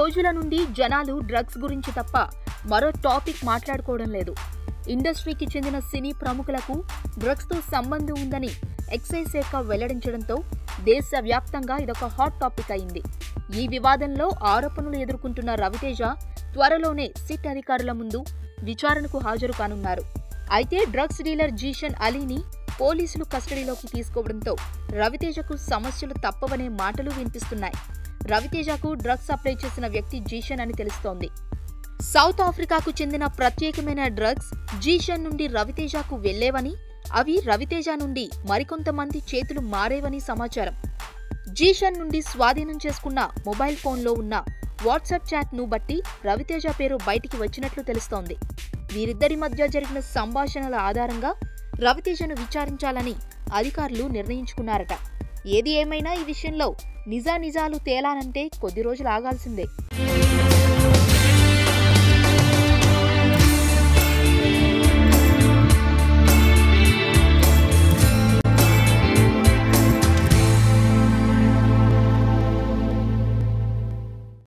రోజుల నుండి జనాలు డ్రగ్స్ గురించి తప్ప మరో టాపిక్ మాట్లాడుకోవడం లేదు ఇండస్ట్రీకి చెందిన సినీ ప్రముఖులకు డ్రగ్స్తో సంబంధం ఉందని ఎక్సైజ్ శాఖ వెల్లడించడంతో దేశవ్యాప్తంగా ఇదొక హాట్ టాపిక్ అయింది ఈ వివాదంలో ఆరోపణలు ఎదుర్కొంటున్న రవితేజ త్వరలోనే సిట్ అధికారుల ముందు విచారణకు హాజరు కానున్నారు అయితే డ్రగ్స్ డీలర్ జీషన్ అలీని పోలీసులు కస్టడీలోకి తీసుకోవడంతో రవితేజకు సమస్యలు తప్పవనే మాటలు వినిపిస్తున్నాయి రవితేజకు డ్రగ్స్ సప్లై చేసిన వ్యక్తి జీషన్ అని తెలుస్తోంది సౌత్ ఆఫ్రికాకు చెందిన ప్రత్యేకమైన డ్రగ్స్ జీషన్ నుండి రవితేజకు వెళ్లేవని అవి రవితేజ నుండి మరికొంతమంది చేతులు మారేవని సమాచారం జీషన్ నుండి స్వాధీనం చేసుకున్న మొబైల్ ఫోన్లో ఉన్న వాట్సాప్ చాట్ను బట్టి రవితేజ పేరు బయటికి వచ్చినట్లు తెలుస్తోంది వీరిద్దరి మధ్య జరిగిన సంభాషణల ఆధారంగా రవితేజను విచారించాలని అధికారులు నిర్ణయించుకున్నారట ఏది ఏమైనా ఈ విషయంలో నిజానిజాలు తేలానంటే కొద్ది రోజులు ఆగాల్సిందే